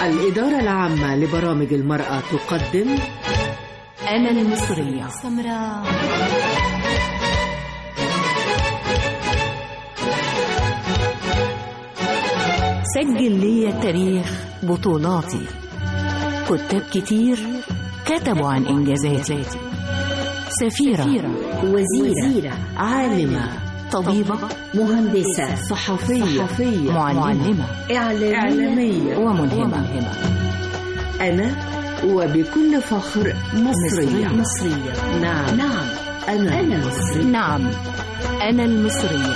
الإدارة العامة لبرامج المرأة تقدم أنا المصرية سمراء سجل لي تاريخ بطولاتي كتاب كتير كتبوا عن إنجازاتي سفيرة وزيرة, وزيرة عالمة طبيبة مهندسة صحفية, صحفية معلمة إعلامية, إعلامية وملهمة أنا وبكل فخر مصرية مصرية نعم نعم أنا, أنا مصرية نعم أنا المصرية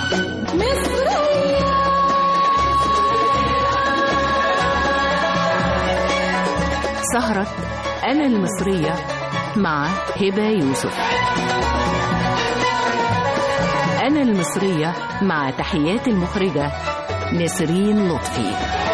سهرة أنا المصرية مع هبة يوسف أنا المصرية مع تحيات المخرجة نسرين لطفي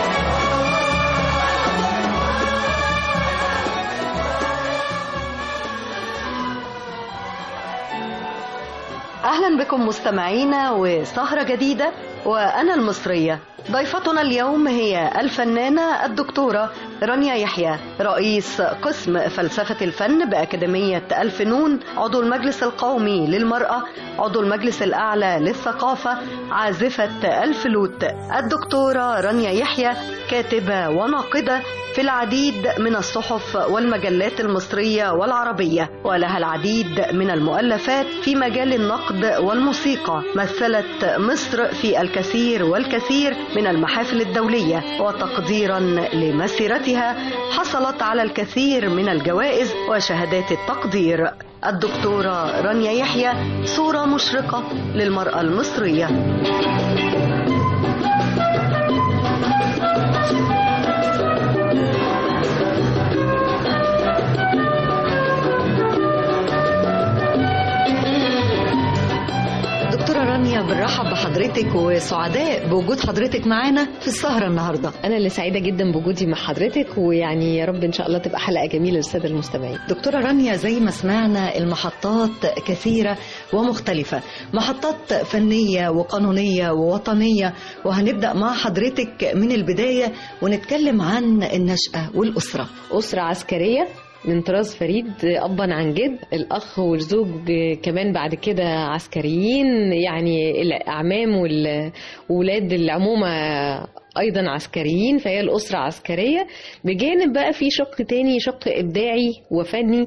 أهلا بكم مستمعينا وسهرة جديدة وأنا المصرية ضيفتنا اليوم هي الفنانة الدكتورة رانيا يحيى رئيس قسم فلسفة الفن بأكاديمية الفنون عضو المجلس القومي للمرأة عضو المجلس الأعلى للثقافة عازفة الفلوت الدكتورة رانيا يحيى كاتبة وناقدة في العديد من الصحف والمجلات المصرية والعربية ولها العديد من المؤلفات في مجال النقد والموسيقى مثلت مصر في الكثير والكثير من المحافل الدولية وتقديرا لمسيرتها حصلت على الكثير من الجوائز وشهادات التقدير الدكتورة رانيا يحيى صورة مشرقة للمرأة المصرية دكتورة رانيا بنرحب بحضرتك وسعداء بوجود حضرتك معانا في السهرة النهاردة أنا اللي سعيدة جدا بوجودي مع حضرتك ويعني يا رب إن شاء الله تبقى حلقة جميلة للسادة المستمعين. دكتورة رانيا زي ما سمعنا المحطات كثيرة ومختلفة محطات فنية وقانونية ووطنية وهنبدأ مع حضرتك من البداية ونتكلم عن النشأة والأسرة أسرة عسكرية من طراز فريد أبا عن جد الأخ والزوج كمان بعد كده عسكريين يعني الأعمام والولاد العمومة ايضا عسكريين فهي الاسره عسكريه بجانب بقى في شق تاني شق ابداعي وفني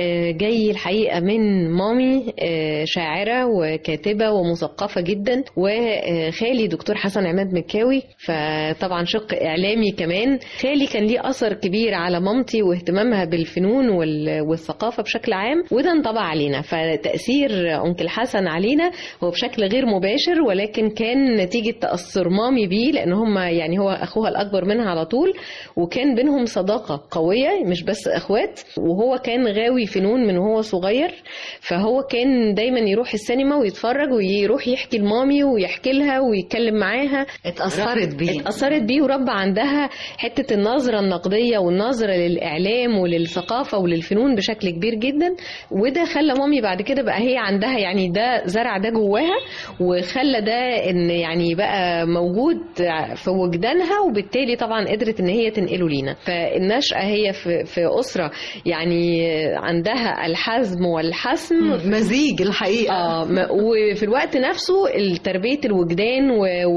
جاي الحقيقه من مامي شاعره وكاتبه ومثقفه جدا وخالي دكتور حسن عماد مكاوي فطبعا شق اعلامي كمان خالي كان ليه اثر كبير على مامتي واهتمامها بالفنون والثقافه بشكل عام وده انطبع علينا فتاثير انكل حسن علينا هو بشكل غير مباشر ولكن كان نتيجه تاثر مامي بيه لان هم يعني هو اخوها الاكبر منها على طول وكان بينهم صداقه قويه مش بس اخوات وهو كان غاوي فنون من وهو صغير فهو كان دايما يروح السينما ويتفرج ويروح يحكي لمامي ويحكي لها ويتكلم معاها اتاثرت بيه اتاثرت بيه وربى عندها حته النظره النقديه والنظره للاعلام وللثقافه وللفنون بشكل كبير جدا وده خلى مامي بعد كده بقى هي عندها يعني ده زرع ده جواها وخلى ده ان يعني بقى موجود في وجدانها وبالتالي طبعا قدرت ان هي تنقله لينا فالنشأة هي في, في أسرة يعني عندها الحزم والحسم مزيج الحقيقة آه وفي الوقت نفسه تربية الوجدان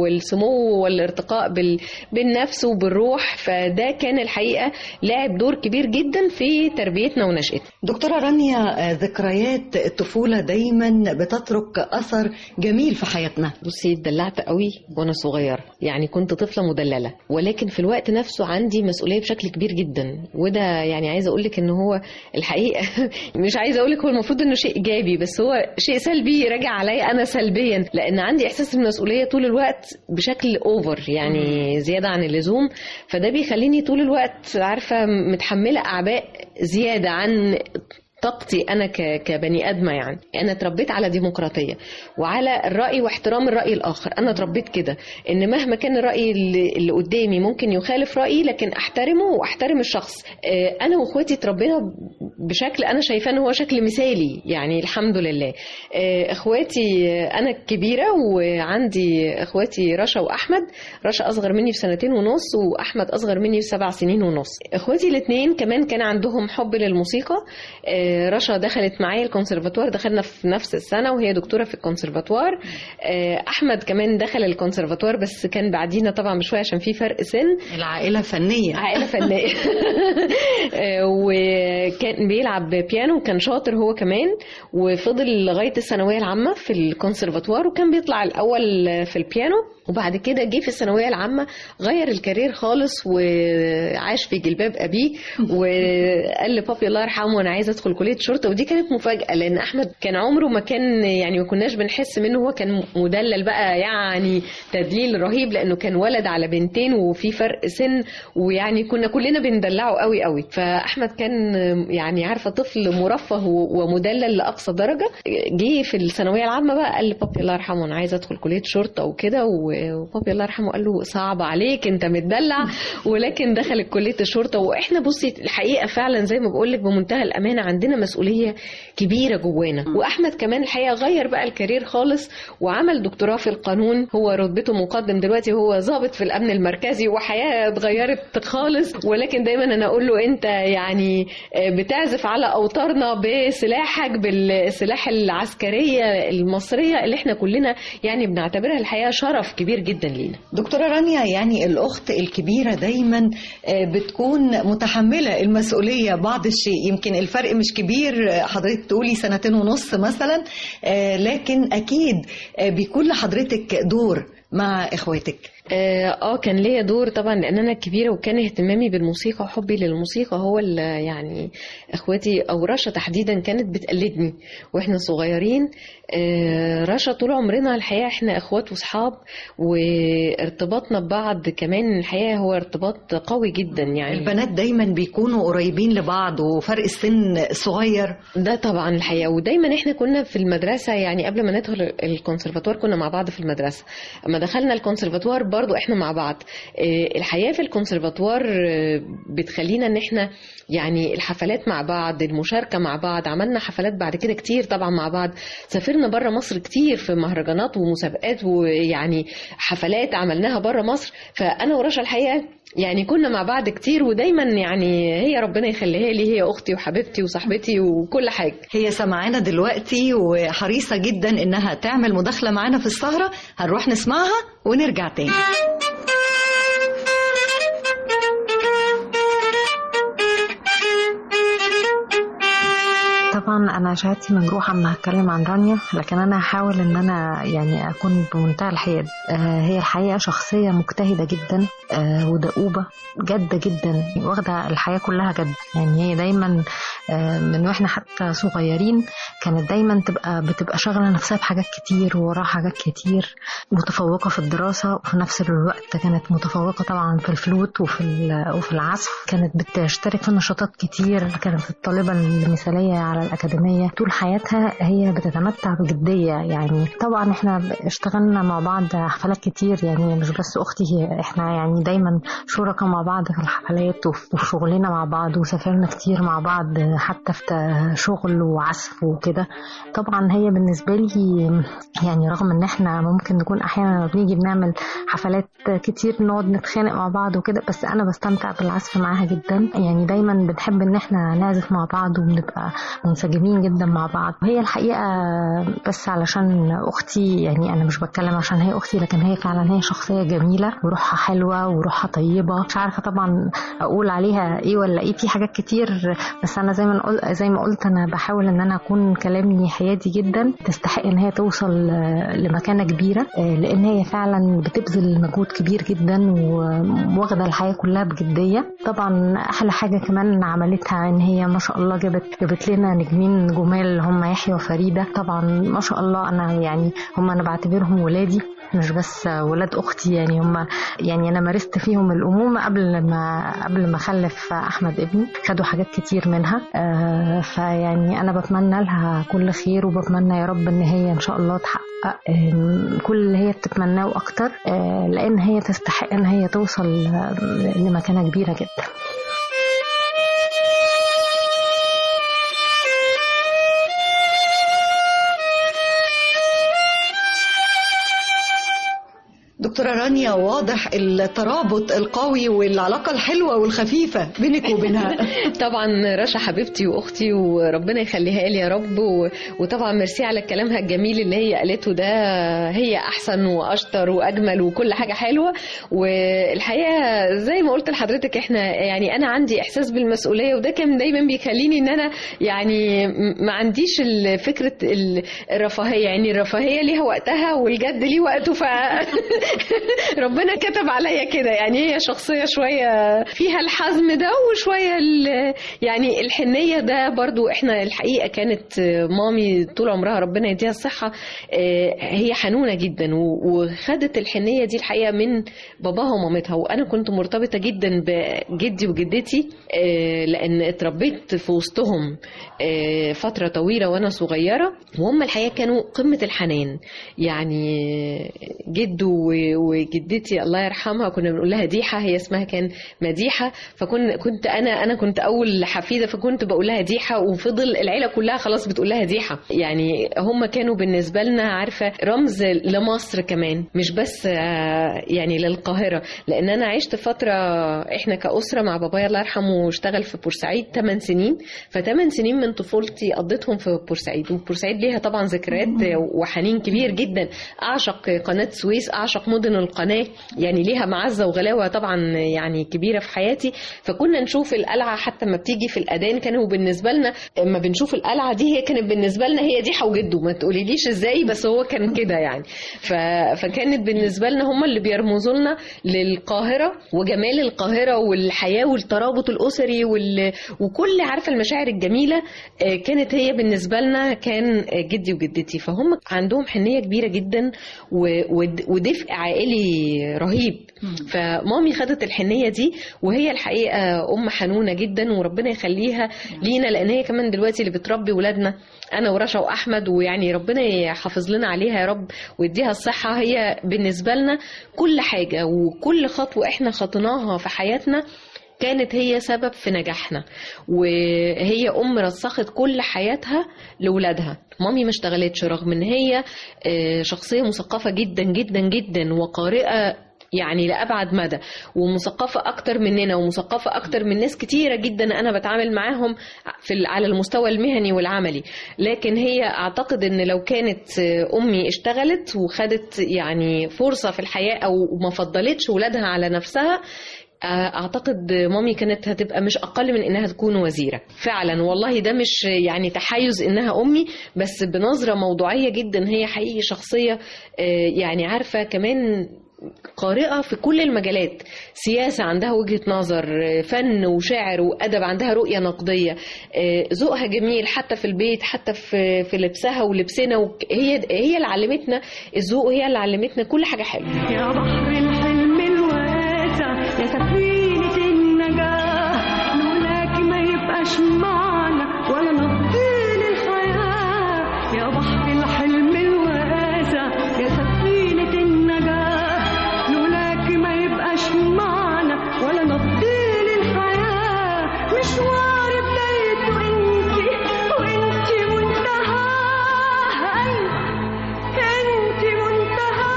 والسمو والارتقاء بالنفس وبالروح فده كان الحقيقة لعب دور كبير جدا في تربيتنا ونشأتنا دكتورة رانيا ذكريات الطفولة دايما بتترك أثر جميل في حياتنا بصي اتدلعت قوي وانا صغيرة يعني كنت طفلة مدللة ولكن في الوقت نفسه عندي مسؤولية بشكل كبير جدا وده يعني عايزة أقول لك إن هو الحقيقة مش عايزة أقول لك هو المفروض إنه شيء إيجابي بس هو شيء سلبي راجع عليا أنا سلبيا لأن عندي إحساس بالمسؤولية طول الوقت بشكل أوفر يعني زيادة عن اللزوم فده بيخليني طول الوقت عارفة متحملة أعباء زيادة عن طاقتي انا كبني ادمه يعني انا اتربيت على ديمقراطيه وعلى الراي واحترام الراي الاخر انا اتربيت كده ان مهما كان الراي اللي قدامي ممكن يخالف رايي لكن احترمه واحترم الشخص انا واخواتي اتربينا بشكل انا شايفاه ان هو شكل مثالي يعني الحمد لله آه، اخواتي آه، انا الكبيره وعندي اخواتي رشا واحمد رشا اصغر مني بسنتين ونص واحمد اصغر مني بسبع سنين ونص اخواتي الاثنين كمان كان عندهم حب للموسيقى آه، رشا دخلت معايا الكونسرفاتوار دخلنا في نفس السنه وهي دكتوره في الكونسرفاتوار آه، احمد كمان دخل الكونسرفاتوار بس كان بعدينا طبعا بشويه عشان في فرق سن العائلة فنية عائله فنيه آه، وكان بيلعب بيانو وكان شاطر هو كمان وفضل لغايه الثانويه العامه في الكونسرفاتوار وكان بيطلع الاول في البيانو وبعد كده جه في الثانويه العامه غير الكارير خالص وعاش في جلباب ابيه وقال لبابي الله يرحمه انا عايز ادخل كليه شرطه ودي كانت مفاجاه لان احمد كان عمره ما كان يعني ما كناش بنحس منه هو كان مدلل بقى يعني تدليل رهيب لانه كان ولد على بنتين وفي فرق سن ويعني كنا كلنا بندلعه قوي قوي فاحمد كان يعني عارفه طفل مرفه ومدلل لاقصى درجه جه في الثانويه العامه بقى قال لبابي الله يرحمه انا عايز ادخل كليه شرطه وكده وبابي الله يرحمه قال له صعب عليك انت متدلع ولكن دخل كليه الشرطه واحنا بصي الحقيقه فعلا زي ما بقول لك بمنتهى الامانه عندنا مسؤوليه كبيره جوانا واحمد كمان الحقيقه غير بقى الكارير خالص وعمل دكتوراه في القانون هو رتبته مقدم دلوقتي هو ضابط في الامن المركزي وحياه اتغيرت خالص ولكن دايما انا اقول له انت يعني بتعزف على اوتارنا بسلاحك بالسلاح العسكريه المصريه اللي احنا كلنا يعني بنعتبرها الحقيقه شرف كبير جدا لينا دكتورة رانيا يعني الأخت الكبيرة دايما آه، بتكون متحملة المسؤولية بعض الشيء يمكن الفرق مش كبير آه، حضرتك تقولي سنتين ونص مثلا آه، لكن أكيد آه، بيكون لحضرتك دور مع إخواتك اه آه، كان ليا دور طبعا لان انا الكبيره وكان اهتمامي بالموسيقى وحبي للموسيقى هو اللي يعني اخواتي او رشا تحديدا كانت بتقلدني واحنا صغيرين آه رشا طول عمرنا الحقيقه احنا اخوات واصحاب وارتباطنا ببعض كمان الحقيقه هو ارتباط قوي جدا يعني البنات دايما بيكونوا قريبين لبعض وفرق السن صغير ده طبعا الحقيقه ودايما احنا كنا في المدرسه يعني قبل ما ندخل الكونسرفاتوار كنا مع بعض في المدرسه اما دخلنا الكونسرفاتوار برضو احنا مع بعض آه، الحياه في الكونسرفاتوار آه، بتخلينا ان احنا يعني الحفلات مع بعض المشاركه مع بعض عملنا حفلات بعد كده كتير طبعا مع بعض سافرنا بره مصر كتير في مهرجانات ومسابقات ويعني حفلات عملناها بره مصر فانا ورشا الحقيقه يعني كنا مع بعض كتير ودايما يعني هي ربنا يخليها لي هي اختي وحبيبتي وصاحبتي وكل حاجه هي سمعانا دلوقتي وحريصة جدا إنها تعمل مداخلة معانا في السهرة هنروح نسمعها ونرجع تاني طبعا انا شهادتي مجروحه اما هتكلم عن رانيا لكن انا هحاول ان انا يعني اكون بمنتهى الحياد آه هي الحقيقه شخصيه مجتهده جدا آه ودؤوبه جاده جدا واخده الحياه كلها جد يعني هي دايما آه من واحنا حتى صغيرين كانت دايما تبقى بتبقى شاغله نفسها بحاجات كتير ووراها حاجات كتير متفوقه في الدراسه وفي نفس الوقت كانت متفوقه طبعا في الفلوت وفي ال- وفي العزف كانت بتشترك في نشاطات كتير كانت الطالبه المثاليه على الأكاديمية طول حياتها هي بتتمتع بجدية يعني طبعا احنا اشتغلنا مع بعض حفلات كتير يعني مش بس أختي هي احنا يعني دايما شركاء مع بعض في الحفلات وفي وفي شغلنا مع بعض وسافرنا كتير مع بعض حتى في شغل وعزف وكده طبعا هي بالنسبة لي يعني رغم ان احنا ممكن نكون احيانا لما بنيجي بنعمل حفلات كتير نقعد نتخانق مع بعض وكده بس انا بستمتع بالعزف معاها جدا يعني دايما بنحب ان احنا نعزف مع بعض وبنبقى منسجمين جدا مع بعض وهي الحقيقه بس علشان اختي يعني انا مش بتكلم عشان هي اختي لكن هي فعلا هي شخصيه جميله وروحها حلوه وروحها طيبه مش عارفه طبعا اقول عليها ايه ولا ايه في حاجات كتير بس انا زي ما قلت زي ما قلت انا بحاول ان انا اكون كلامي حيادي جدا تستحق ان هي توصل لمكانه كبيره لان هي فعلا بتبذل مجهود كبير جدا وواخده الحياه كلها بجديه طبعا احلى حاجه كمان عملتها ان هي ما شاء الله جابت جابت لنا نجمين جمال هم يحيى وفريده طبعا ما شاء الله انا يعني هم انا بعتبرهم ولادي مش بس ولاد اختي يعني هم يعني انا مارست فيهم الامومه قبل ما قبل ما اخلف احمد ابني خدوا حاجات كتير منها آه فيعني انا بتمنى لها كل خير وبتمنى يا رب ان هي ان شاء الله تحقق آه كل اللي هي بتتمناه واكتر آه لان هي تستحق ان هي توصل لمكانه كبيره جدا دكتورة رانيا واضح الترابط القوي والعلاقة الحلوة والخفيفة بينك وبينها طبعا رشا حبيبتي واختي وربنا يخليها لي يا رب و... وطبعا ميرسي على كلامها الجميل اللي هي قالته ده هي احسن واشطر واجمل وكل حاجه حلوه والحقيقه زي ما قلت لحضرتك احنا يعني انا عندي احساس بالمسؤوليه وده كان دايما بيخليني ان انا يعني ما عنديش فكره الرفاهيه يعني الرفاهيه ليها وقتها والجد ليه وقته ف ربنا كتب عليا كده يعني هي شخصيه شويه فيها الحزم ده وشويه يعني الحنيه ده برضو احنا الحقيقه كانت مامي طول عمرها ربنا يديها الصحه هي حنونه جدا وخدت الحنيه دي الحقيقه من باباها ومامتها وانا كنت مرتبطه جدا بجدي وجدتي لان اتربيت في وسطهم فتره طويله وانا صغيره وهم الحقيقه كانوا قمه الحنان يعني جدو وجدتي الله يرحمها كنا بنقول لها ديحه هي اسمها كان مديحه فكنت كنت انا انا كنت اول حفيده فكنت بقول لها ديحه وفضل العيله كلها خلاص بتقول لها ديحه يعني هم كانوا بالنسبه لنا عارفه رمز لمصر كمان مش بس يعني للقاهره لان انا عشت فتره احنا كاسره مع بابايا الله يرحمه واشتغل في بورسعيد 8 سنين ف8 سنين من طفولتي قضيتهم في بورسعيد وبورسعيد ليها طبعا ذكريات وحنين كبير جدا اعشق قناه سويس اعشق مدن القناه يعني ليها معزه وغلاوه طبعا يعني كبيره في حياتي فكنا نشوف القلعه حتى ما بتيجي في الاذان كانوا بالنسبه لنا اما بنشوف القلعه دي هي كانت بالنسبه لنا هي دي وجده ما تقوليليش ازاي بس هو كان كده يعني ف... فكانت بالنسبه لنا هم اللي بيرمزوا لنا للقاهره وجمال القاهره والحياه والترابط الاسري وال... وكل عارفه المشاعر الجميله كانت هي بالنسبه لنا كان جدي وجدتي فهم عندهم حنيه كبيره جدا و... ودفء عائلي رهيب فمامي خدت الحنيه دي وهي الحقيقه ام حنونه جدا وربنا يخليها لينا لان هي كمان دلوقتي اللي بتربي ولادنا انا ورشا واحمد ويعني ربنا يحافظ لنا عليها يا رب ويديها الصحه هي بالنسبه لنا كل حاجه وكل خطوه احنا خطيناها في حياتنا كانت هي سبب في نجاحنا وهي ام رسخت كل حياتها لاولادها مامي ما اشتغلتش رغم ان هي شخصيه مثقفه جدا جدا جدا وقارئه يعني لأبعد مدى ومثقفة أكتر مننا ومثقفة أكتر من ناس كتيرة جدا أنا بتعامل معاهم في على المستوى المهني والعملي لكن هي أعتقد أن لو كانت أمي اشتغلت وخدت يعني فرصة في الحياة أو ما فضلتش ولادها على نفسها اعتقد مامي كانت هتبقى مش اقل من انها تكون وزيره فعلا والله ده مش يعني تحيز انها امي بس بنظره موضوعيه جدا هي حقيقي شخصيه يعني عارفه كمان قارئة في كل المجالات سياسة عندها وجهة نظر فن وشعر وأدب عندها رؤية نقدية ذوقها جميل حتى في البيت حتى في في لبسها ولبسنا هي هي اللي علمتنا الذوق هي اللي علمتنا كل حاجة حلوة يا بحر الحلم الواسع يا سفينة النجاة لولاك ما يبقاش معنا ولا نطيل الحياة يا بحر الحلم الواسع يا سفينة النجاة لولاك ما يبقاش معنا ولا نطيل الحياة مشوار بدايته انتي وانتي منتهاه انتي منتهاه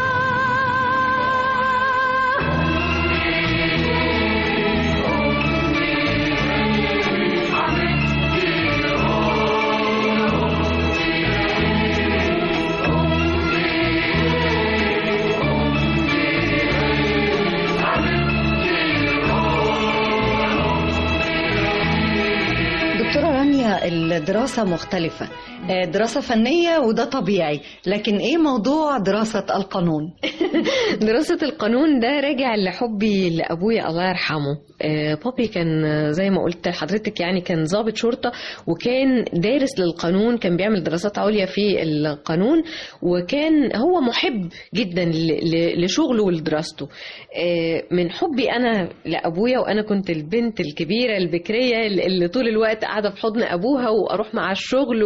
دكتورة رانيا الدراسة مختلفة آه، دراسة فنية وده طبيعي لكن ايه موضوع دراسة القانون دراسة القانون ده راجع لحبي لأبويا الله يرحمه آه، بابي كان آه، زي ما قلت لحضرتك يعني كان ضابط شرطة وكان دارس للقانون كان بيعمل دراسات عليا في القانون وكان هو محب جدا ل- ل- لشغله ولدراسته آه، من حبي أنا لأبويا وأنا كنت البنت الكبيرة البكرية اللي طول الوقت قاعدة في حضن أبوها وأروح مع الشغل و-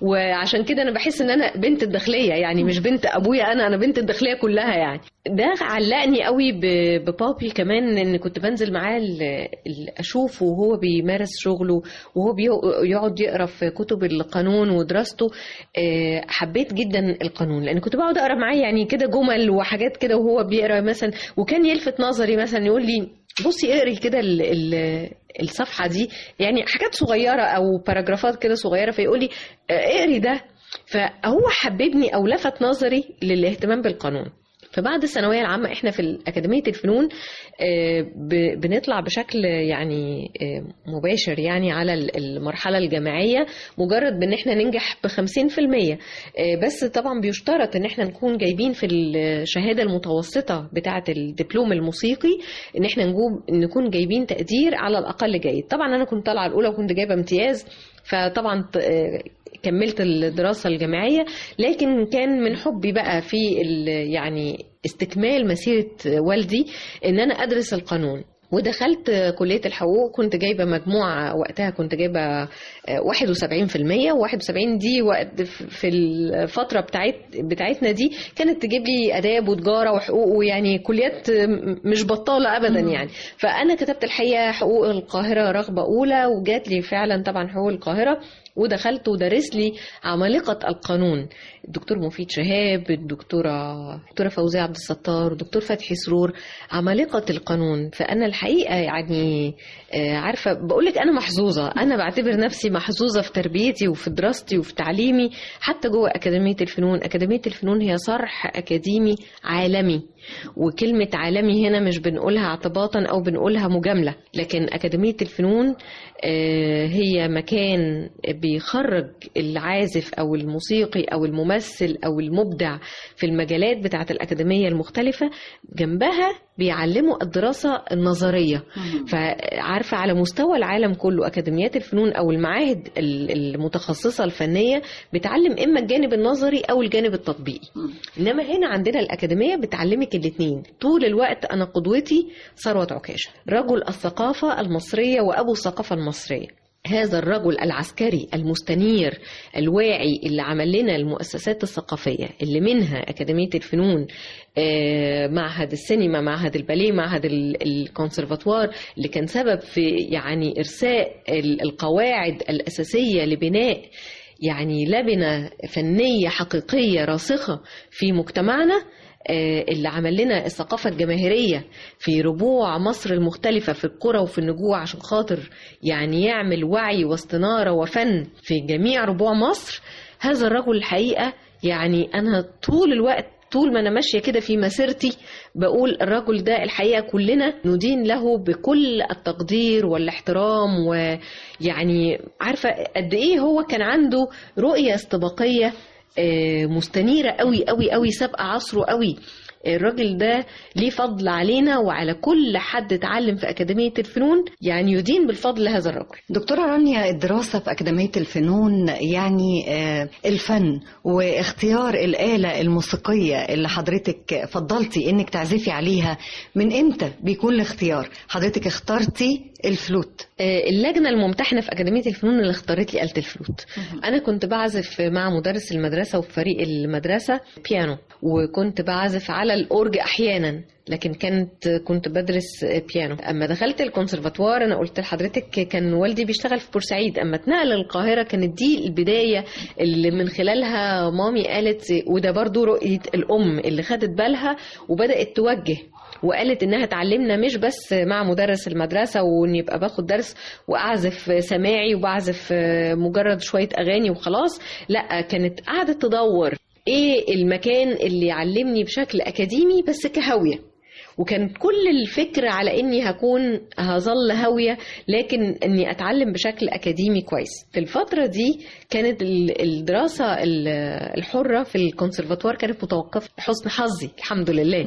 وعشان كده انا بحس ان انا بنت الداخليه يعني مش بنت ابويا انا انا بنت الداخليه كلها يعني ده علقني قوي ب- ببابي كمان ان كنت بنزل معاه ال- ال- اشوفه وهو بيمارس شغله وهو بيقعد يقرا في كتب القانون ودراسته آه، حبيت جدا القانون لان كنت بقعد اقرا معاه يعني كده جمل وحاجات كده وهو بيقرا مثلا وكان يلفت نظري مثلا يقول لي بصي اقري كده ال- ال- الصفحه دي يعني حاجات صغيره او باراجرافات كده صغيره فيقول لي آه، اقري ده فهو حببني او لفت نظري للاهتمام بالقانون فبعد الثانويه العامه احنا في اكاديميه الفنون آه، ب- بنطلع بشكل يعني آه، مباشر يعني على ال- المرحله الجامعيه مجرد بان احنا ننجح ب 50% آه، بس طبعا بيشترط ان احنا نكون جايبين في الشهاده المتوسطه بتاعه الدبلوم الموسيقي ان احنا نجوب نكون جايبين تقدير على الاقل جيد طبعا انا كنت طالعه الاولى وكنت جايبه امتياز فطبعا ط- آه، كملت الدراسة الجامعية لكن كان من حبي بقى في ال- يعني استكمال مسيرة والدي ان انا ادرس القانون ودخلت كلية الحقوق كنت جايبة مجموعة وقتها كنت جايبة آه، 71% و71 دي وقت في الفترة بتاعت بتاعتنا دي كانت تجيب لي آداب وتجارة وحقوق ويعني كليات مش بطالة أبدا يعني فأنا كتبت الحقيقة حقوق القاهرة رغبة أولى وجات لي فعلا طبعا حقوق القاهرة ودخلت ودرس لي عمالقة القانون الدكتور مفيد شهاب الدكتورة الدكتورة فوزية عبد الستار الدكتور فتحي سرور عمالقة القانون فأنا الحقيقة يعني آه، عارفة بقولك أنا محظوظة أنا بعتبر نفسي محظوظة في تربيتي وفي دراستي وفي تعليمي حتى جوه أكاديمية الفنون أكاديمية الفنون هي صرح أكاديمي عالمي وكلمة عالمي هنا مش بنقولها اعتباطا أو بنقولها مجاملة لكن أكاديمية الفنون آه، هي مكان بيخرج العازف أو الموسيقي أو الممثل أو المبدع في المجالات بتاعة الأكاديمية المختلفة جنبها بيعلموا الدراسة النظرية فعارفة على مستوى العالم كله أكاديميات الفنون أو المعاهد ال- المتخصصة الفنية بتعلم إما الجانب النظري أو الجانب التطبيقي إنما هنا عندنا الأكاديمية بتعلمك الاتنين طول الوقت أنا قدوتي ثروت عكاشة رجل الثقافة المصرية وأبو الثقافة المصرية هذا الرجل العسكري المستنير الواعي اللي عمل لنا المؤسسات الثقافية اللي منها أكاديمية الفنون آه، معهد السينما معهد الباليه معهد ال- الكونسرفاتوار اللي كان سبب في يعني إرساء ال- القواعد الأساسية لبناء يعني لبنة فنية حقيقية راسخة في مجتمعنا آه، اللي عمل لنا الثقافة الجماهيرية في ربوع مصر المختلفة في القرى وفي النجوع عشان خاطر يعني يعمل وعي واستنارة وفن في جميع ربوع مصر هذا الرجل الحقيقة يعني أنا طول الوقت طول ما أنا ماشية كده في مسيرتي بقول الرجل ده الحقيقة كلنا ندين له بكل التقدير والاحترام ويعني عارفة قد إيه هو كان عنده رؤية استباقية آه، مستنيرة قوي قوي قوي سابقة عصره قوي الراجل ده ليه فضل علينا وعلى كل حد اتعلم في أكاديمية الفنون يعني يدين بالفضل هذا الرجل دكتورة رانيا الدراسة في أكاديمية الفنون يعني آه، الفن واختيار الآلة الموسيقية اللي حضرتك فضلتي إنك تعزفي عليها من إمتى بيكون الاختيار حضرتك اخترتي الفلوت آه، اللجنة الممتحنة في أكاديمية الفنون اللي اختارت لي آلة الفلوت أنا كنت بعزف مع مدرس المدرسة وفي فريق المدرسة بيانو وكنت بعزف على الأورج أحيانا لكن كانت كنت بدرس بيانو اما دخلت الكونسرفاتوار انا قلت لحضرتك كان والدي بيشتغل في بورسعيد اما اتنقل القاهره كانت دي البدايه اللي من خلالها مامي قالت وده برضو رؤيه الام اللي خدت بالها وبدات توجه وقالت انها تعلمنا مش بس مع مدرس المدرسه وان يبقى باخد درس واعزف سماعي وبعزف مجرد شويه اغاني وخلاص لا كانت قاعده تدور ايه المكان اللي يعلمني بشكل اكاديمي بس كهاويه وكان كل الفكرة على اني هكون هظل هاوية لكن اني اتعلم بشكل اكاديمي كويس في الفترة دي كانت ال- الدراسة ال- الحرة في الكونسرفاتوار كانت متوقفة حسن حظي الحمد لله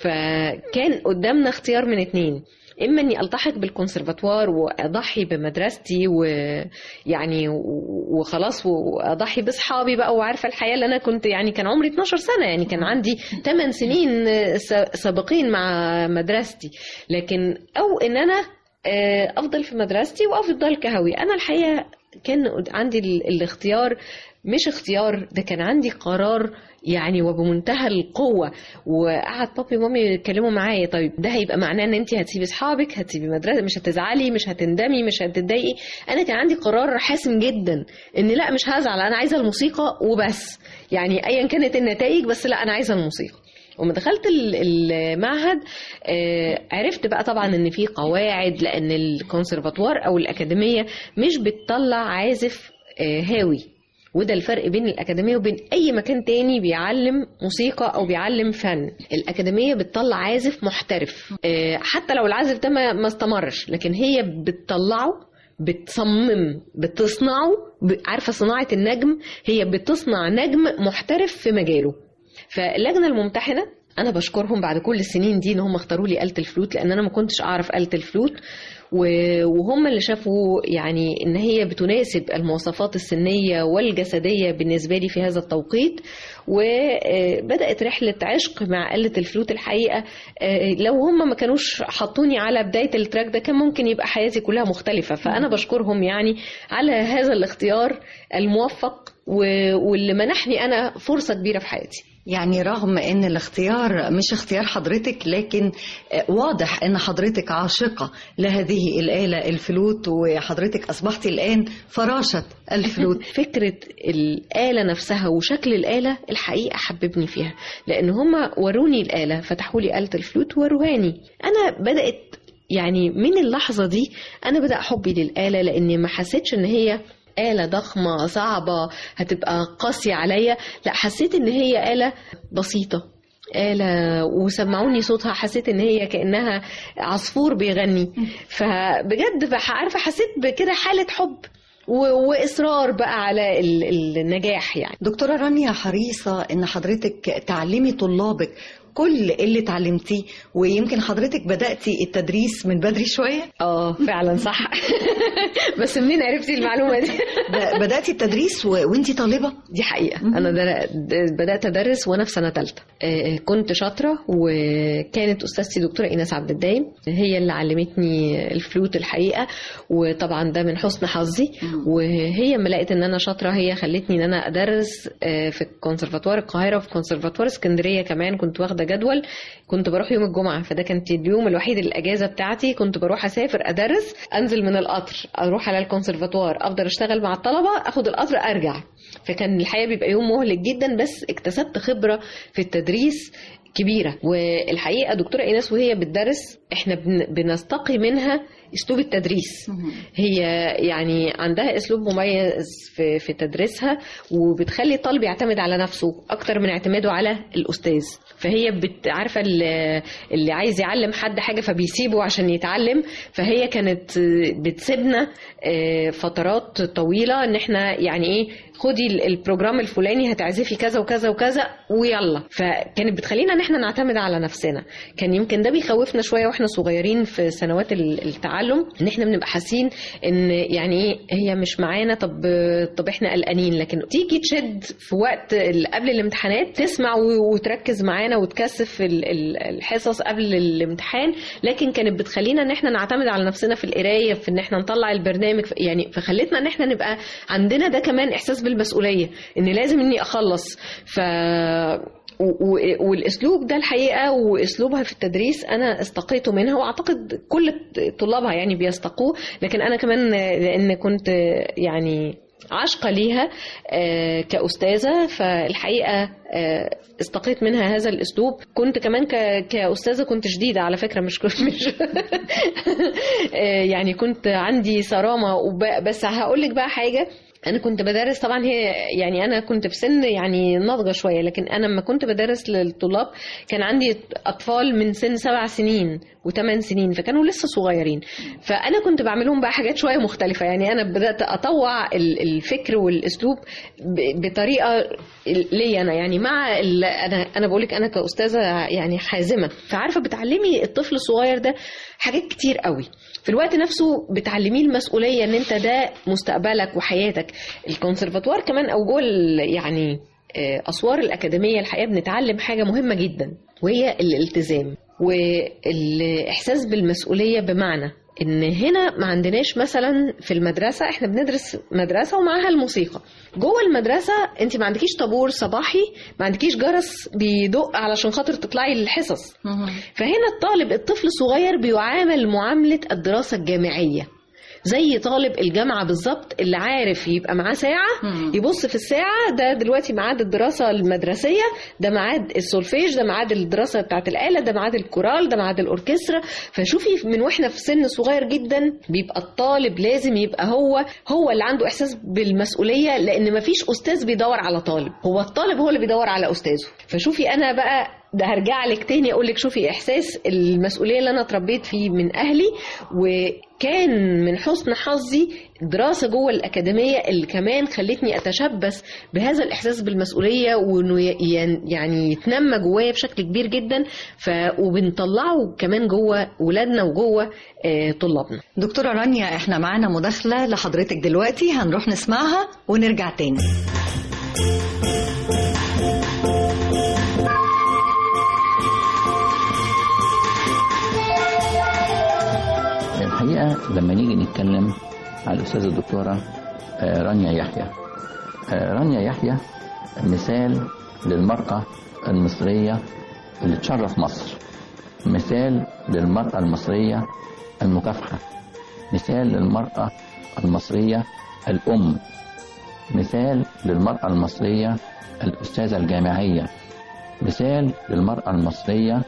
فكان قدامنا اختيار من اتنين اما اني التحق بالكونسرفاتوار واضحي بمدرستي ويعني و- وخلاص واضحي باصحابي بقى وعارفه الحياه اللي انا كنت يعني كان عمري 12 سنه يعني كان عندي 8 سنين س- سابقين مع مدرستي لكن او ان انا آه، افضل في مدرستي وافضل كهوي انا الحقيقه كان عندي ال- الاختيار مش اختيار ده كان عندي قرار يعني وبمنتهى القوة وقعد بابي ومامي يتكلموا معايا طيب ده هيبقى معناه ان انت هتسيبي اصحابك هتسيبي مدرسة مش هتزعلي مش هتندمي مش هتتضايقي انا كان عندي قرار حاسم جدا ان لا مش هزعل انا عايزة الموسيقى وبس يعني ايا كانت النتائج بس لا انا عايزة الموسيقى وما دخلت ال- المعهد آه، عرفت بقى طبعا ان في قواعد لان الكونسرفاتوار او الاكاديميه مش بتطلع عازف آه، هاوي وده الفرق بين الأكاديمية وبين أي مكان تاني بيعلم موسيقى أو بيعلم فن الأكاديمية بتطلع عازف محترف آه، حتى لو العازف ده ما ما استمرش لكن هي بتطلعه بتصمم بتصنعه ب- عارفة صناعة النجم هي بتصنع نجم محترف في مجاله فاللجنة الممتحنة أنا بشكرهم بعد كل السنين دي إن هم اختاروا لي آلة الفلوت لأن أنا ما كنتش أعرف آلة الفلوت و- وهم اللي شافوا يعني إن هي بتناسب المواصفات السنية والجسدية بالنسبة لي في هذا التوقيت وبدأت رحلة عشق مع آلة الفلوت الحقيقة آه، لو هم ما كانوش حطوني على بداية التراك ده كان ممكن يبقى حياتي كلها مختلفة فأنا بشكرهم يعني على هذا الاختيار الموفق و- واللي منحني أنا فرصة كبيرة في حياتي يعني رغم ان الاختيار مش اختيار حضرتك لكن آه، واضح ان حضرتك عاشقة لهذه الآلة الفلوت وحضرتك أصبحت الآن فراشة الفلوت فكرة الآلة نفسها وشكل الآلة الحقيقة حببني فيها لأن هما وروني الآلة فتحوا لي آلة الفلوت وروهاني أنا بدأت يعني من اللحظة دي أنا بدأ حبي للآلة لأني ما حسيتش إن هي آلة ضخمة صعبة هتبقى قاسية عليا لا حسيت إن هي آلة بسيطة آلة وسمعوني صوتها حسيت إن هي كأنها عصفور بيغني فبجد بح- عارفة حسيت بكده حالة حب و- وإصرار بقى على ال- النجاح يعني دكتورة رانيا حريصة ان حضرتك تعلمي طلابك كل اللي اتعلمتيه ويمكن حضرتك بدأتي التدريس من بدري شوية اه فعلا صح بس منين عرفتي المعلومة دي ب- بدأتي التدريس و... وانتي طالبة دي حقيقة أنا در- د- بدأت أدرس وأنا في سنة تالتة آه، كنت شاطرة وكانت أستاذتي دكتورة إيناس عبد الدايم هي اللي علمتني الفلوت الحقيقة وطبعا ده من حسن حظي وهي ما لقيت إن أنا شاطرة هي خلتني إن أنا أدرس آه، في كونسرفاتوار القاهرة وفي كونسرفاتوار اسكندرية كمان كنت واخدة جدول كنت بروح يوم الجمعة فده كانت اليوم الوحيد الأجازة بتاعتي كنت بروح أسافر أدرس أنزل من القطر أروح على الكونسرفاتوار أفضل أشتغل مع الطلبة أخد القطر أرجع فكان الحقيقه بيبقى يوم مهلك جدا بس اكتسبت خبره في التدريس كبيره والحقيقه دكتوره ايناس وهي بتدرس احنا بن- بنستقي منها اسلوب التدريس هي يعني عندها اسلوب مميز في في تدريسها وبتخلي الطالب يعتمد على نفسه اكتر من اعتماده على الاستاذ فهي بت- عارفه اللي اللي عايز يعلم حد حاجه فبيسيبه عشان يتعلم فهي كانت بتسيبنا آه، فترات طويله ان احنا يعني ايه خدي ال- البروجرام الفلاني هتعزفي كذا وكذا وكذا ويلا فكانت بتخلينا ان احنا نعتمد على نفسنا كان يمكن ده بيخوفنا شويه واحنا صغيرين في سنوات ال- التعلم ان احنا بنبقى حاسين ان يعني ايه هي مش معانا طب طب احنا قلقانين لكن تيجي تشد في وقت ال- قبل الامتحانات تسمع و- وتركز معانا وتكثف ال- ال- الحصص قبل الامتحان لكن كانت بتخلينا ان احنا نعتمد على نفسنا في القرايه في ان احنا نطلع البرنامج في- يعني فخلتنا ان احنا نبقى عندنا ده كمان احساس بالمسؤوليه ان لازم اني اخلص ف و- و- والاسلوب ده الحقيقه واسلوبها في التدريس انا استقيته منها واعتقد كل طلابها يعني بيستقوه لكن انا كمان لان كنت يعني عاشقة ليها آه، كأستاذة فالحقيقة آه، استقيت منها هذا الأسلوب كنت كمان ك- كأستاذة كنت شديدة على فكرة مش كنت مش آه، يعني كنت عندي صرامة وب- بس هقول لك بقى حاجة انا كنت بدرس طبعا هي يعني انا كنت في سن يعني ناضجه شويه لكن انا لما كنت بدرس للطلاب كان عندي اطفال من سن سبع سنين وثمان سنين فكانوا لسه صغيرين فانا كنت بعملهم بقى حاجات شويه مختلفه يعني انا بدات اطوع ال- الفكر والاسلوب ب- بطريقه ليا انا يعني مع ال- انا انا بقول لك انا كاستاذه يعني حازمه فعارفه بتعلمي الطفل الصغير ده حاجات كتير قوي في الوقت نفسه بتعلميه المسؤوليه ان انت ده مستقبلك وحياتك الكونسرفاتوار كمان او جوه ال- يعني آه، اسوار الاكاديميه الحقيقه بنتعلم حاجه مهمه جدا وهي الالتزام والاحساس بالمسؤوليه بمعنى ان هنا ما عندناش مثلا في المدرسه احنا بندرس مدرسه ومعاها الموسيقى جوه المدرسه انت ما عندكيش طابور صباحي ما عندكيش جرس بيدق علشان خاطر تطلعي للحصص فهنا الطالب الطفل الصغير بيعامل معامله الدراسه الجامعيه زي طالب الجامعة بالظبط اللي عارف يبقى معاه ساعة يبص في الساعة ده دلوقتي ميعاد الدراسة المدرسية ده ميعاد السولفيج ده ميعاد الدراسة بتاعت الآلة ده ميعاد الكورال ده ميعاد الأوركسترا فشوفي من واحنا في سن صغير جدا بيبقى الطالب لازم يبقى هو هو اللي عنده إحساس بالمسؤولية لأن مفيش أستاذ بيدور على طالب هو الطالب هو اللي بيدور على أستاذه فشوفي أنا بقى ده هرجع لك تاني اقول لك شوفي احساس المسؤوليه اللي انا اتربيت فيه من اهلي وكان من حسن حظي دراسه جوه الاكاديميه اللي كمان خلتني اتشبث بهذا الاحساس بالمسؤوليه وانه ي- ين- يعني يتنمى جوايا بشكل كبير جدا ف وبنطلعه كمان جوه ولادنا وجوه آه، طلابنا دكتورة رانيا احنا معانا مداخلة لحضرتك دلوقتي هنروح نسمعها ونرجع تاني الحقيقة لما نيجي نتكلم على الأستاذة الدكتورة آه، رانيا يحيى آه، رانيا يحيى مثال للمرأة المصرية اللي تشرف مصر مثال للمرأة المصرية المكافحة مثال للمرأة المصرية الأم مثال للمرأة المصرية الأستاذة الجامعية مثال للمرأة المصرية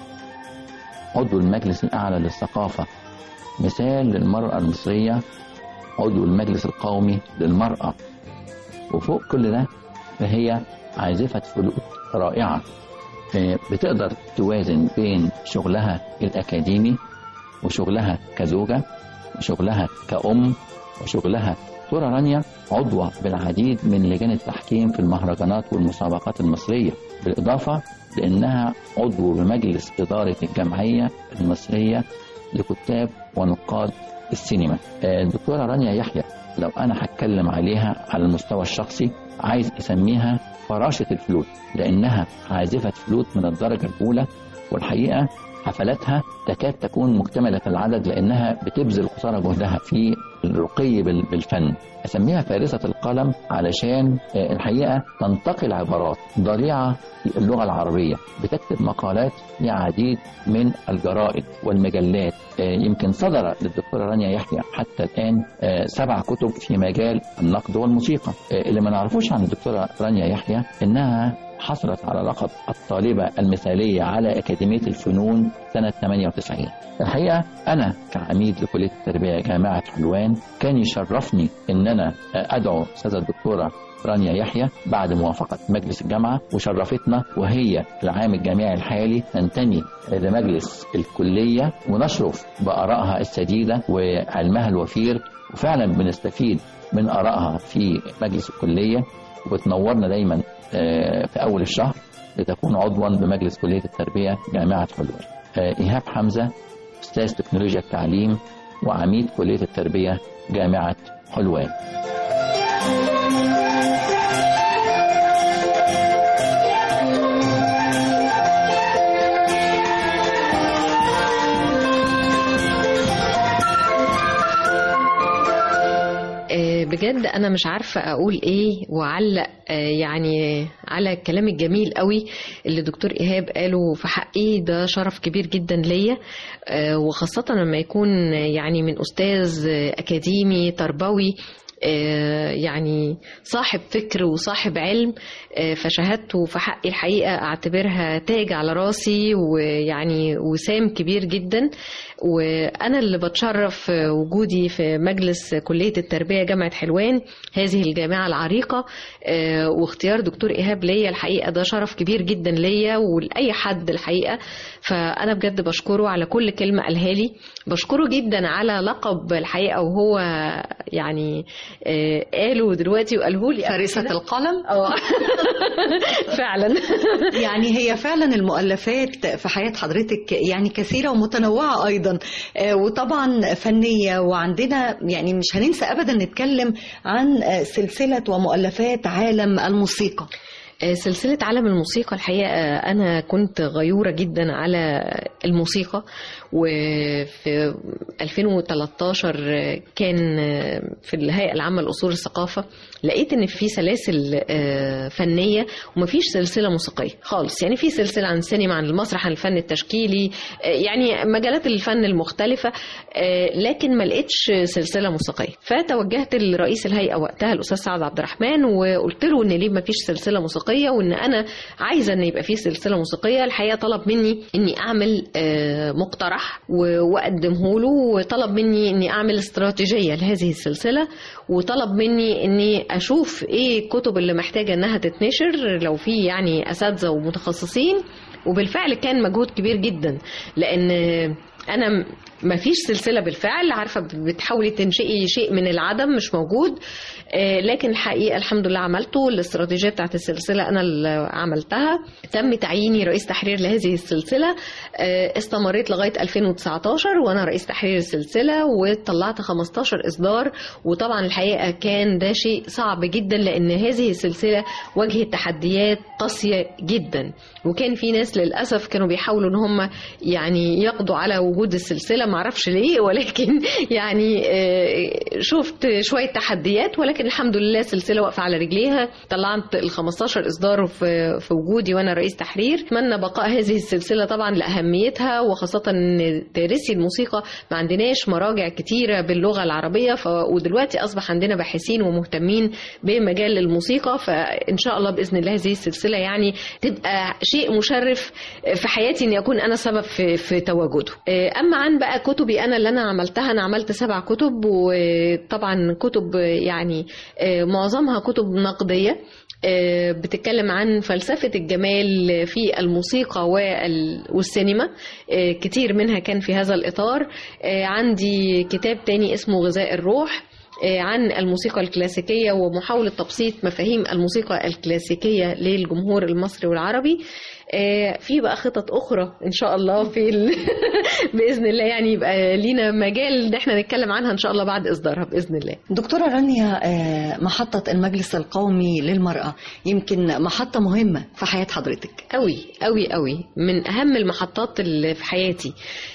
عضو المجلس الأعلى للثقافة مثال للمرأة المصرية عضو المجلس القومي للمرأة وفوق كل ده فهي عازفة فلوت رائعة آه، بتقدر توازن بين شغلها الأكاديمي وشغلها كزوجة وشغلها كأم وشغلها دكتورة رانيا عضوة بالعديد من لجان التحكيم في المهرجانات والمسابقات المصرية بالإضافة لأنها عضو بمجلس إدارة الجمعية المصرية لكتاب ونقاد السينما آه، الدكتورة رانيا يحيى لو أنا هتكلم عليها على المستوى الشخصي عايز أسميها فراشة الفلوت لأنها عازفة فلوت من الدرجة الأولى والحقيقة حفلاتها تكاد تكون مكتملة العدد لأنها بتبذل قصارى جهدها في الرقي بال- بالفن أسميها فارسة القلم علشان آه، الحقيقة تنتقل عبارات ضريعة في اللغة العربية بتكتب مقالات في عديد من الجرائد والمجلات آه، يمكن صدر للدكتورة رانيا يحيى حتى الآن آه، سبع كتب في مجال النقد والموسيقى آه، اللي ما نعرفوش عن الدكتورة رانيا يحيى إنها حصلت على لقب الطالبة المثالية على أكاديمية الفنون سنة 98 الحقيقة أنا كعميد لكلية التربية جامعة حلوان كان يشرفني إن أنا أدعو أستاذة الدكتورة رانيا يحيى بعد موافقة مجلس الجامعة وشرفتنا وهي العام الجامعي الحالي تنتمي لمجلس الكلية ونشرف بآرائها السديدة وعلمها الوفير وفعلا بنستفيد من آرائها في مجلس الكلية وبتنورنا دايما آه، في أول الشهر لتكون عضوا بمجلس كلية التربية جامعة حلوان آه، إيهاب حمزة أستاذ تكنولوجيا التعليم وعميد كلية التربية جامعة حلوان آه، بجد انا مش عارفه اقول ايه واعلق آه، يعني على الكلام الجميل قوي اللي دكتور ايهاب قاله في حقي ده شرف كبير جدا ليا آه، وخاصه لما يكون يعني من استاذ آه، اكاديمي تربوي آه، يعني صاحب فكر وصاحب علم آه، فشهادته في حقي الحقيقة أعتبرها تاج على راسي ويعني وسام كبير جدا وأنا اللي بتشرف آه، وجودي في مجلس كلية التربية جامعة حلوان هذه الجامعة العريقة آه، واختيار دكتور إيهاب ليا الحقيقة ده شرف كبير جدا ليا ولأي حد الحقيقة فأنا بجد بشكره على كل كلمة قالها لي بشكره جدا على لقب الحقيقة وهو يعني آه، قاله دلوقتي وقاله لي قبل فارسة كده. القلم اه فعلا يعني هي فعلا المؤلفات في حياة حضرتك يعني كثيرة ومتنوعة أيضا آه، وطبعا فنية وعندنا يعني مش هننسى أبدا نتكلم عن آه، سلسلة ومؤلفات عالم الموسيقى آه، سلسلة عالم الموسيقى الحقيقة آه، أنا كنت غيورة جدا على الموسيقى وفي 2013 آه، كان آه، في الهيئة العامة لأصول الثقافة لقيت إن في سلاسل آه، فنية ومفيش سلسلة موسيقية خالص يعني في سلسلة عن السينما عن المسرح عن الفن التشكيلي آه، يعني مجالات الفن المختلفة آه، لكن ما لقيتش سلسلة موسيقية فتوجهت لرئيس الهيئة وقتها الأستاذ سعد عبد الرحمن وقلت له إن ليه ما فيش سلسلة موسيقية وإن أنا عايزة إن يبقى في سلسلة موسيقية الحقيقة طلب مني إني أعمل آه، مقترح و- وأقدمه له وطلب مني إني أعمل استراتيجية لهذه السلسلة وطلب مني إني أشوف إيه الكتب اللي محتاجة إنها تتنشر لو في يعني أساتذة ومتخصصين وبالفعل كان مجهود كبير جدا لأن أنا ما فيش سلسلة بالفعل عارفة بتحاولي تنشئي شيء من العدم مش موجود آه، لكن الحقيقة الحمد لله عملته الاستراتيجية بتاعت السلسلة أنا اللي عملتها تم تعييني رئيس تحرير لهذه السلسلة آه، استمريت لغاية 2019 وأنا رئيس تحرير السلسلة وطلعت 15 إصدار وطبعا الحقيقة كان ده شيء صعب جدا لأن هذه السلسلة واجهت تحديات قاسية جدا وكان في ناس للأسف كانوا بيحاولوا إن هم يعني يقضوا على وجود السلسلة معرفش ليه ولكن يعني آه، شفت شوية تحديات ولكن الحمد لله السلسلة واقفة على رجليها طلعت ال 15 إصدار في في وجودي وأنا رئيس تحرير أتمنى بقاء هذه السلسلة طبعا لأهميتها وخاصة إن تدرسي الموسيقى ما عندناش مراجع كتيرة باللغة العربية ف... ودلوقتي أصبح عندنا باحثين ومهتمين بمجال الموسيقى فإن شاء الله بإذن الله هذه السلسلة يعني تبقى شيء مشرف في حياتي إني أكون أنا سبب في, في تواجده أما عن بقى كتبي أنا اللي أنا عملتها أنا عملت سبع كتب وطبعا كتب يعني معظمها كتب نقدية آه، بتتكلم عن فلسفة الجمال في الموسيقى وال- والسينما آه، كتير منها كان في هذا الإطار آه، عندي كتاب تاني اسمه غذاء الروح آه، عن الموسيقى الكلاسيكية ومحاولة تبسيط مفاهيم الموسيقى الكلاسيكية للجمهور المصري والعربي آه، في بقى خطط أخرى إن شاء الله في ال... بإذن الله يعني يبقى لينا مجال إن احنا نتكلم عنها إن شاء الله بعد إصدارها بإذن الله دكتورة رانيا آه، محطة المجلس القومي للمرأة يمكن محطة مهمة في حياة حضرتك قوي قوي قوي من اهم المحطات اللي في حياتي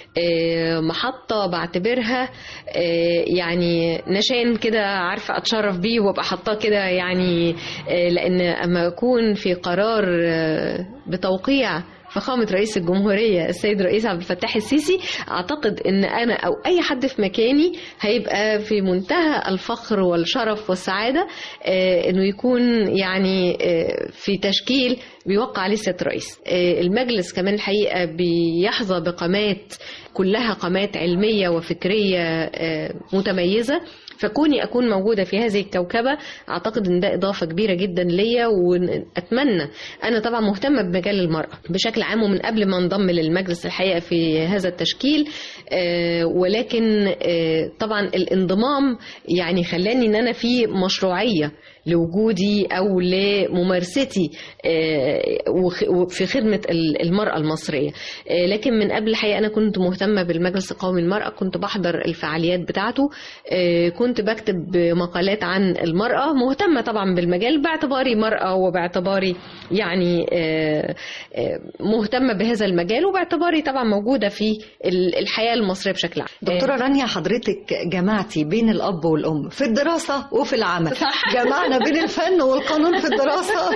آه، محطة بعتبرها آه، يعني نشان كده عارفة أتشرف بيه وأبقى حاطاه كده يعني آه، لأن أما أكون في قرار آه، بتوقيع فخامة رئيس الجمهورية السيد رئيس عبد الفتاح السيسي أعتقد أن أنا أو أي حد في مكاني هيبقى في منتهى الفخر والشرف والسعادة آه، أنه يكون يعني آه، في تشكيل بيوقع عليه سيادة الرئيس آه، المجلس كمان الحقيقة بيحظى بقامات كلها قامات علمية وفكرية آه، متميزة فكوني أكون موجودة في هذه الكوكبة أعتقد أن ده إضافة كبيرة جدا ليا وأتمنى أنا طبعا مهتمة بمجال المرأة بشكل عام ومن قبل ما انضم للمجلس الحقيقة في هذا التشكيل آه، ولكن آه، طبعا الانضمام يعني خلاني أن أنا في مشروعية لوجودي او لممارستي آه، وخ- وفي خدمه ال- المراه المصريه آه، لكن من قبل الحقيقه انا كنت مهتمه بالمجلس القومي للمراه كنت بحضر الفعاليات بتاعته آه، كنت بكتب مقالات عن المراه مهتمه طبعا بالمجال باعتباري مراه وباعتباري يعني آه، آه، مهتمه بهذا المجال وباعتباري طبعا موجوده في ال- الحياه المصريه بشكل عام دكتورة رانيا حضرتك جمعتي بين الأب والأم في الدراسة وفي العمل صح. جمعنا بين الفن والقانون في الدراسة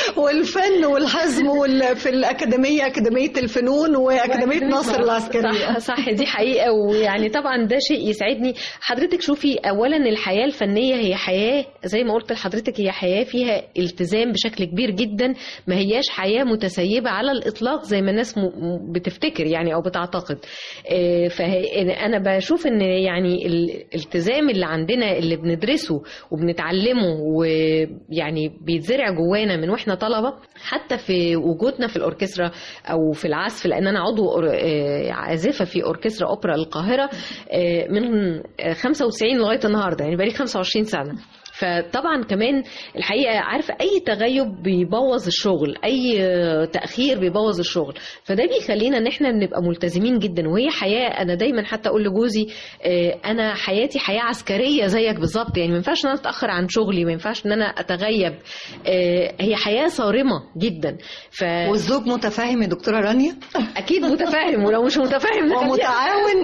والفن والحزم وال... في الأكاديمية أكاديمية الفنون وأكاديمية ناصر العسكرية صح صح دي حقيقة ويعني طبعا ده شيء يسعدني حضرتك شوفي أولا الحياة الفنية هي حياة زي ما قلت لحضرتك هي حياة فيها التزام بشكل كبير جدا ما هياش حياة متسيبة على الإطلاق زي ما الناس م- م- بتفتكر يعني أو بتعتقد آه، فهي أنا بشوف إن يعني الالتزام اللي عندنا اللي بندرسه وبنتعلمه ويعني بيتزرع جوانا من واحنا طلبة حتى في وجودنا في الأوركسترا أو في العزف لأن أنا عضو أور- آه، عازفة في أوركسترا أوبرا القاهرة آه، من آه، 95 لغاية النهاردة يعني بقالي 25 سنة فطبعا كمان الحقيقه عارفه اي تغيب بيبوظ الشغل اي تاخير بيبوظ الشغل فده بيخلينا ان احنا نبقى ملتزمين جدا وهي حياه انا دايما حتى اقول لجوزي آه، انا حياتي حياه عسكريه زيك بالظبط يعني ما ينفعش ان انا اتاخر عن شغلي ما ينفعش ان انا اتغيب آه، هي حياه صارمه جدا ف والزوج متفاهم يا دكتوره رانيا اكيد متفاهم ولو مش متفاهم ده ومتعاون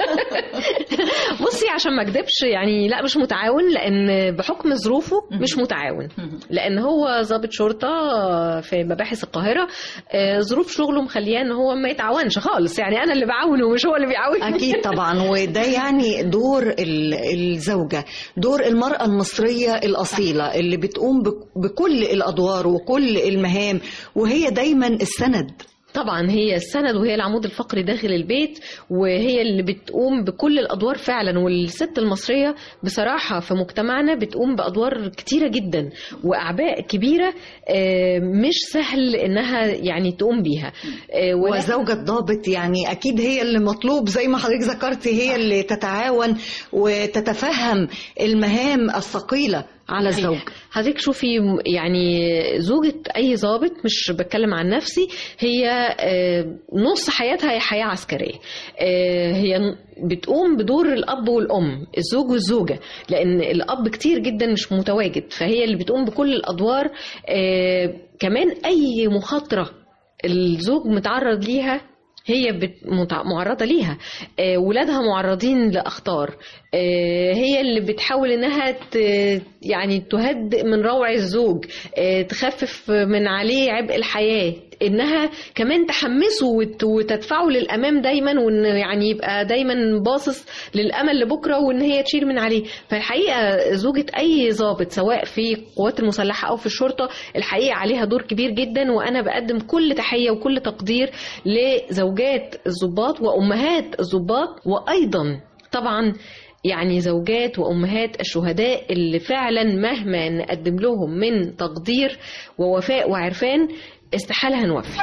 بصي عشان ما اكدبش يعني لا مش متعاون لان بحكم ظروفه مش متعاون لان هو ضابط شرطه في مباحث القاهره آه، ظروف شغله مخلياه ان هو ما يتعاونش خالص يعني انا اللي بعاونه مش هو اللي بيعاونني أكيد طبعا وده يعني دور ال- الزوجة دور المرأة المصرية الأصيلة اللي بتقوم بك- بكل الأدوار وكل المهام وهي دايما السند طبعا هي السند وهي العمود الفقري داخل البيت وهي اللي بتقوم بكل الادوار فعلا والست المصريه بصراحه في مجتمعنا بتقوم بادوار كتيره جدا واعباء كبيره آه، مش سهل انها يعني تقوم بيها آه، ولكن- وزوجة ضابط يعني أكيد هي اللي مطلوب زي ما حضرتك ذكرتي هي اللي تتعاون وتتفهم المهام الثقيلة على الزوج حضرتك شوفي م- يعني زوجة أي ضابط مش بتكلم عن نفسي هي آه، نص حياتها هي حياة عسكرية آه، هي ن- بتقوم بدور الأب والأم الزوج والزوجة لأن الأب كتير جدا مش متواجد فهي اللي بتقوم بكل الأدوار آه، كمان أي مخاطرة الزوج متعرض ليها هي بت- متع- معرضة ليها آه، ولادها معرضين لأخطار آه، هي اللي بتحاول إنها ت- يعني تهدئ من روع الزوج آه، تخفف من عليه عبء الحياة إنها كمان تحمسه وت- وتدفعه للأمام دايما وإن يعني يبقى دايما باصص للأمل لبكرة وإن هي تشيل من عليه فالحقيقة زوجة أي ضابط سواء في القوات المسلحة أو في الشرطة الحقيقة عليها دور كبير جدا وأنا بقدم كل تحية وكل تقدير لزوجات الضباط وأمهات الضباط وأيضا طبعا يعني زوجات وأمهات الشهداء اللي فعلا مهما نقدم لهم من تقدير ووفاء وعرفان استحالة هنوفي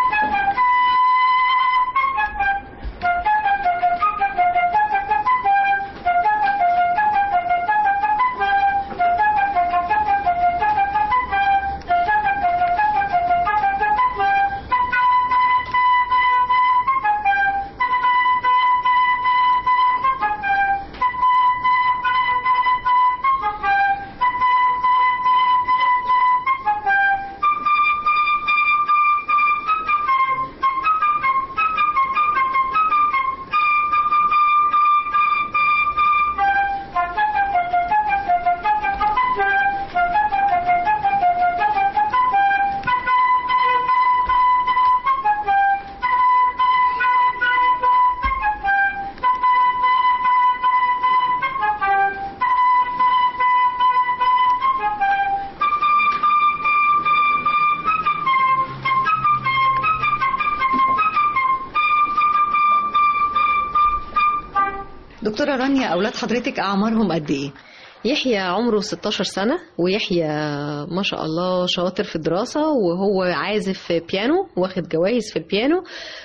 دكتورة رانيا أولاد حضرتك أعمارهم قد إيه؟ يحيى عمره 16 سنة ويحيى ما شاء الله شاطر في الدراسة وهو عازف بيانو واخد جوائز في البيانو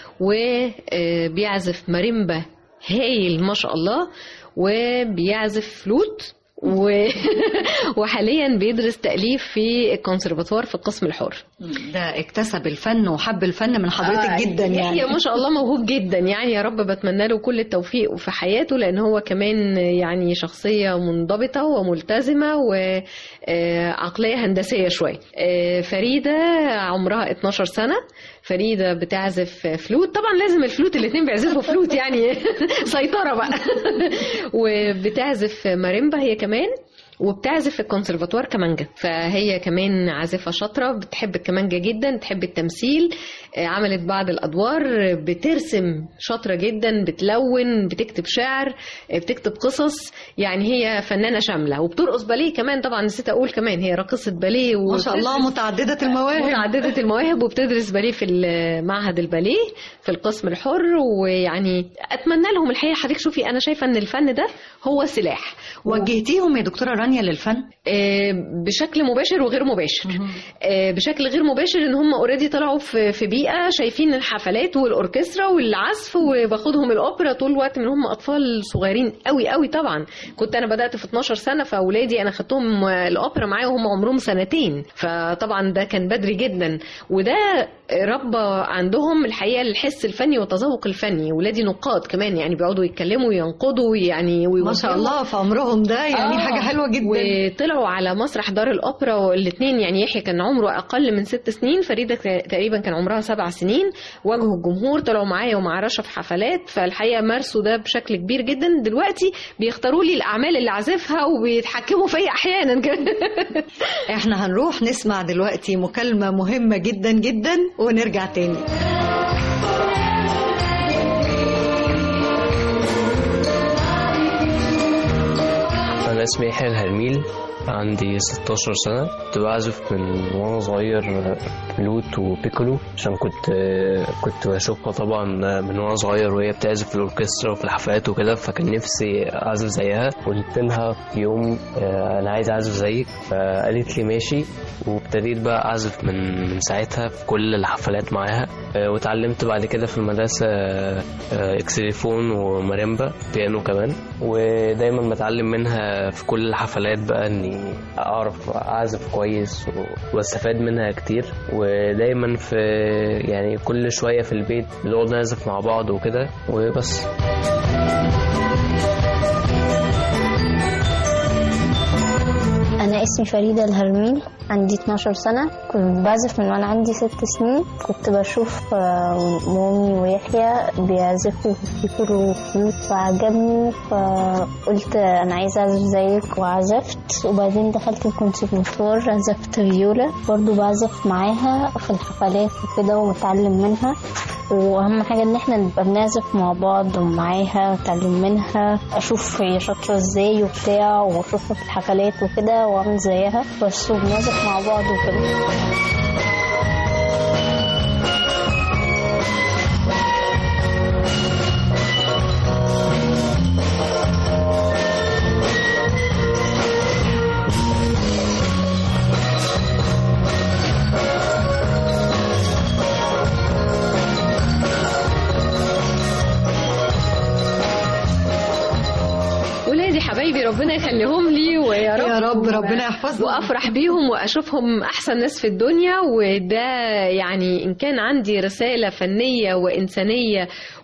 وبيعزف ماريمبا هايل ما شاء الله وبيعزف فلوت و... وحاليا بيدرس تأليف في الكونسرفاتوار في القسم الحر ده اكتسب الفن وحب الفن من حضرتك آه، جدا يعني يحيى ما شاء الله موهوب جدا يعني يا رب بتمنى له كل التوفيق في حياته لان هو كمان يعني شخصيه منضبطه وملتزمه وعقليه هندسيه شويه آه، فريده عمرها 12 سنه فريده بتعزف فلوت طبعا لازم الفلوت الاثنين بيعزفوا فلوت يعني سيطره بقى وبتعزف ماريمبا هي كمان وبتعزف في الكونسرفاتوار كمانجا فهي كمان عازفة شاطرة بتحب الكمانجا جدا بتحب التمثيل آه، عملت بعض الأدوار آه، بترسم شاطرة جدا بتلون بتكتب شعر آه، بتكتب قصص يعني هي فنانة شاملة وبترقص باليه كمان طبعا نسيت أقول كمان هي راقصة باليه ما شاء الله وبتدرس- متعددة المواهب متعددة المواهب وبتدرس باليه في معهد الباليه في القسم الحر ويعني اتمنى لهم الحقيقه حضرتك شوفي انا شايفه ان الفن ده هو سلاح وجهتيهم يا دكتورة رانيا رانيا للفن آه، بشكل مباشر وغير مباشر آه، بشكل غير مباشر ان هم اوريدي طلعوا في في بيئه شايفين الحفلات والاوركسترا والعزف وباخدهم الاوبرا طول الوقت من هم اطفال صغيرين قوي قوي طبعا كنت انا بدات في 12 سنه فاولادي انا خدتهم الاوبرا معايا وهم عمرهم سنتين فطبعا ده كان بدري جدا وده ربى عندهم الحقيقه الحس الفني والتذوق الفني ولادي نقاد كمان يعني بيقعدوا يتكلموا وينقدوا يعني ما شاء الله في عمرهم ده يعني آه. حاجه حلوه جدا وطلعوا على مسرح دار الاوبرا والاثنين يعني يحيى كان عمره اقل من ست سنين فريده ك- تقريبا كان عمرها سبع سنين واجهوا الجمهور طلعوا معايا ومع رشا في حفلات فالحقيقه مارسوا ده بشكل كبير جدا دلوقتي بيختاروا لي الاعمال اللي عازفها وبيتحكموا فيا احيانا كده احنا هنروح نسمع دلوقتي مكالمه مهمه جدا جدا ونرجع تاني أنا اسمي يحيى الهرميل عندي 16 سنة كنت بعزف من وأنا صغير فلوت وبيكولو عشان كنت كنت بشوفها طبعا من وأنا صغير وهي بتعزف في الأوركسترا وفي الحفلات وكده فكان نفسي أعزف زيها قلت لها في يوم آه، أنا عايز أعزف زيك فقالت لي ماشي وابتديت بقى أعزف من من ساعتها في كل الحفلات معاها آه، واتعلمت بعد كده في المدرسة آه، اكسليفون وماريمبا بيانو كمان ودايما بتعلم منها في كل الحفلات بقى اني اعرف اعزف كويس و- واستفاد منها كتير ودايما في يعني كل شوية في البيت بنقعد نعزف مع بعض وكده وبس أنا اسمي فريدة الهرمين عندي 12 سنة كنت بعزف من وأنا عندي ست سنين كنت بشوف آه، مامي ويحيى بيعزفوا بيكونوا فلوت فعجبني فقلت أنا عايزة أعزف زيك وعزفت وبعدين دخلت الكونسرفتوار عزفت فيولا برضو بعزف معاها في الحفلات وكده وبتعلم منها واهم حاجه ان احنا نبقى بنعزف مع بعض ومعاها اتعلم منها اشوف هي شاطره ازاي وبتاع واشوفها في الحفلات وكده واعمل زيها بس وبنعزف مع بعض وكده ولادي حبايبي ربنا يخليهم لي ويا رب يا رب ربنا يحفظهم وافرح بيهم واشوفهم احسن ناس في الدنيا وده يعني ان كان عندي رساله فنيه وانسانيه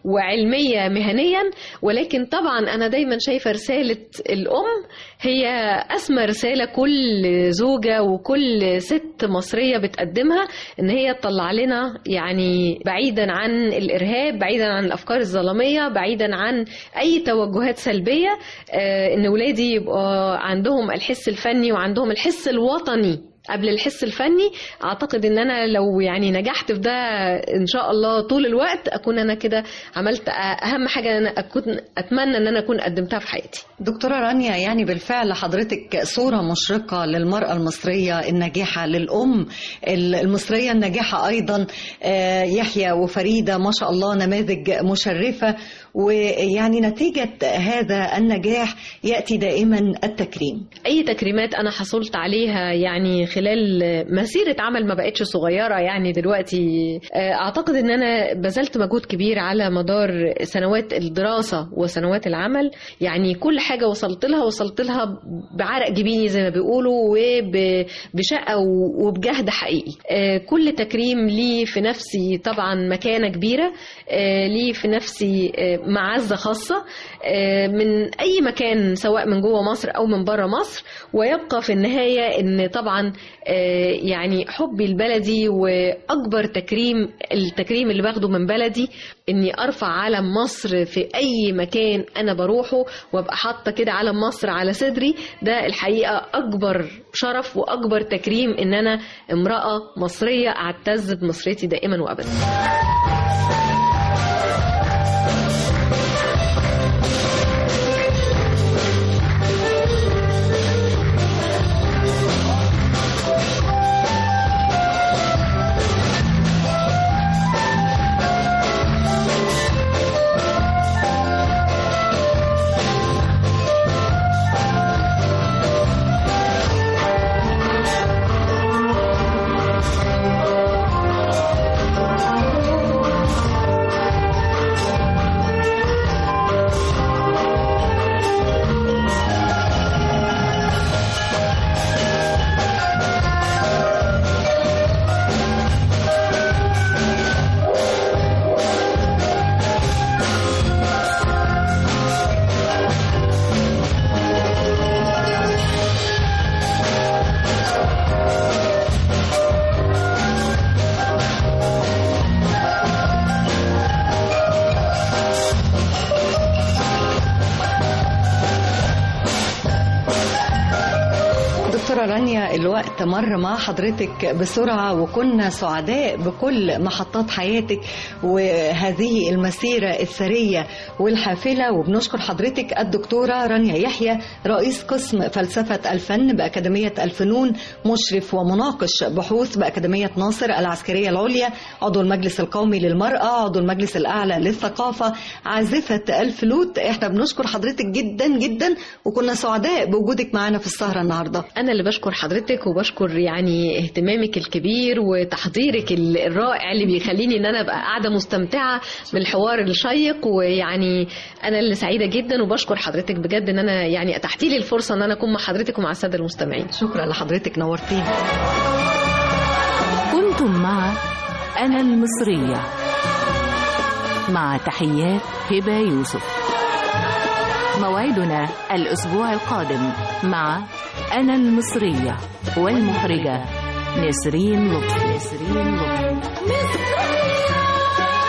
وعلميه مهنيا ولكن طبعا انا دايما شايفه رساله الام هي اسمى رساله كل زوجه وكل ست مصريه بتقدمها ان هي تطلع لنا يعني بعيدا عن الارهاب بعيدا عن الافكار الظلاميه بعيدا عن اي توجهات سلبيه آه، ان ولادي يبقى عندهم الحس الفني وعندهم الحس الوطني قبل الحس الفني اعتقد ان انا لو يعني نجحت في ده ان شاء الله طول الوقت اكون انا كده عملت اهم حاجه انا اكون اتمنى ان انا اكون قدمتها في حياتي دكتورة رانيا يعني بالفعل حضرتك صورة مشرقة للمرأة المصرية الناجحة للأم المصرية الناجحة أيضا آه، يحيى وفريدة ما شاء الله نماذج مشرفة ويعني نتيجة هذا النجاح يأتي دائما التكريم اي تكريمات انا حصلت عليها يعني خلال مسيره عمل ما بقتش صغيره يعني دلوقتي آه، اعتقد ان انا بذلت مجهود كبير على مدار سنوات الدراسه وسنوات العمل يعني كل حاجه وصلت لها وصلت لها بعرق جبيني زي ما بيقولوا وبشقه وبجهد حقيقي آه، كل تكريم ليه في نفسي طبعا مكانه كبيره آه، ليه في نفسي آه، معزه خاصه آه، من اي مكان سواء من جوه مصر او من بره مصر ويبقى في النهايه ان طبعا آه، يعني حبي لبلدي واكبر تكريم التكريم اللي باخده من بلدي اني ارفع علم مصر في اي مكان انا بروحه وابقى حاطه كده علم مصر على صدري ده الحقيقه اكبر شرف واكبر تكريم ان انا امراه مصريه اعتز بمصريتي دائما وابدا دكتورة رانيا الوقت مر مع حضرتك بسرعة وكنا سعداء بكل محطات حياتك وهذه المسيرة الثرية والحافلة وبنشكر حضرتك الدكتورة رانيا يحيى رئيس قسم فلسفة الفن بأكاديمية الفنون مشرف ومناقش بحوث بأكاديمية ناصر العسكرية العليا عضو المجلس القومي للمرأة عضو المجلس الأعلى للثقافة عازفة الفلوت احنا بنشكر حضرتك جدا جدا وكنا سعداء بوجودك معنا في السهرة النهاردة انا اللي بشكر حضرتك وبشكر يعني اهتمامك الكبير وتحضيرك ال- الرائع اللي بيخليني ان انا ابقى قاعده مستمتعه بالحوار الشيق ويعني انا اللي سعيده جدا وبشكر حضرتك بجد ان انا يعني اتحتي لي الفرصه ان انا اكون مع حضرتك ومع الساده المستمعين شكرا لحضرتك نورتينا كنتم مع أنا المصرية مع تحيات هبة يوسف موعدنا الأسبوع القادم مع أنا المصرية والمخرجة نسرين لطفي نسرين لطفي